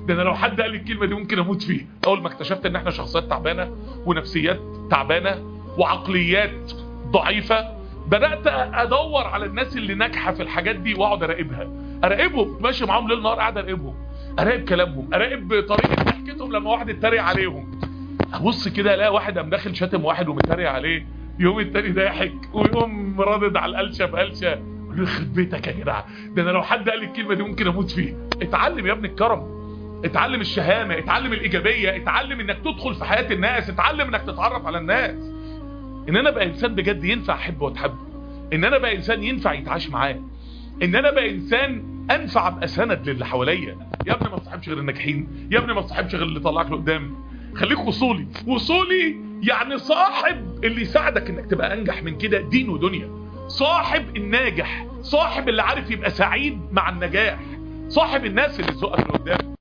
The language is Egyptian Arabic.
ده انا لو حد قال لي الكلمه دي ممكن اموت فيها اول ما اكتشفت ان احنا شخصيات تعبانه ونفسيات تعبانه وعقليات ضعيفه بدات ادور على الناس اللي ناجحه في الحاجات دي واقعد اراقبها اراقبهم ماشي معاهم ليل نهار قاعد اراقبهم اراقب كلامهم اراقب طريقه ضحكتهم لما واحد اتريق عليهم ابص كده الاقي واحد قام داخل شاتم واحد ومتريق عليه يوم التاني ضاحك ويقوم رادد على القلشه بقلشه يقول له يخرب بيتك يا جدع ده انا لو حد قال لي الكلمه دي ممكن اموت فيها اتعلم يا ابني الكرم اتعلم الشهامه اتعلم الايجابيه اتعلم انك تدخل في حياه الناس اتعلم انك تتعرف على الناس ان انا بقى انسان بجد ينفع احب واتحب ان انا بقى انسان ينفع يتعاش معاه ان انا بقى انسان انفع ابقى سند للي حواليا يا ابني ما تصاحبش غير الناجحين يا ابني ما تصاحبش غير اللي طلعك لقدام خليك وصولي وصولي يعني صاحب اللي يساعدك انك تبقى انجح من كده دين ودنيا صاحب الناجح صاحب اللي عارف يبقى سعيد مع النجاح صاحب الناس اللي تزقك لقدام